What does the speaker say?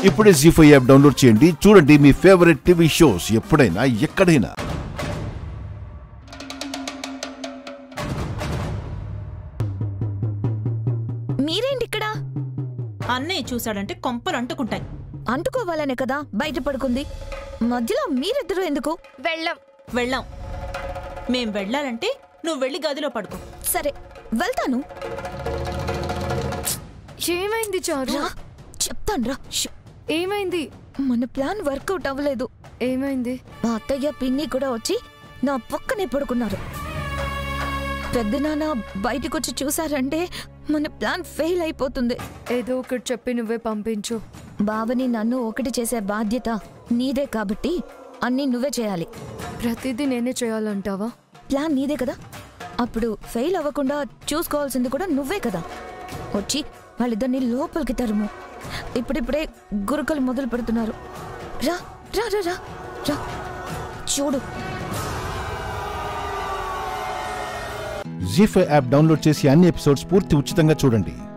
ఇప్పుడే G five app download చేయండి చూడండి మీ ఫేవరెట్ టీవీ షోస్ ఎప్పుడైనా ఎక్కడైనా మీరేంటి ఇక్కడ అన్నయ్య చూశాడంటే కొంపలు అంటుకుంటాయి అంటుకోవాలనే కదా బయట పడుకుంది మధ్యలో మీరిద్దరూ ఎందుకు వెళ్ళం వెళ్ళాం మేం వెళ్ళాలంటే నువ్వు వెళ్ళి గదిలో పడుకో సరే వెళ్తాను ఏమైంది చారు రా చెప్తాను రా ష్. ఏమైంది మన ప్లాన్ వర్కౌట్ అవ్వలేదు ఏమైంది మా అత్తయ్య పిన్ని కూడా వచ్చి నా పక్కనే పడుకున్నారు పెద్దనాన్న బయటకొచ్చి చూసారంటే మన ప్లాన్ ఫెయిల్ అయిపోతుంది ఏదో ఒకటి చెప్పి నువ్వే పంపించు బావని నన్ను ఒకటి చేసే బాధ్యత నీదే కాబట్టి అన్నీ నువ్వే చేయాలి ప్రతిదీ నేనే చేయాలంటావా ప్లాన్ నీదే కదా అప్పుడు ఫెయిల్ అవ్వకుండా చూసుకోవాల్సింది కూడా నువ్వే కదా వచ్చి వాళ్ళిద్దరిని లోపలికి తరుము ఇప్పుడిప్పుడే గురుకలు మొదలు పెడుతున్నారు రా రా రా రా రా చూడు జీ ఫైవ్ యాప్ డౌన్లోడ్ చేసి అన్ని ఎపిసోడ్స్ పూర్తి ఉచితంగా చూడండి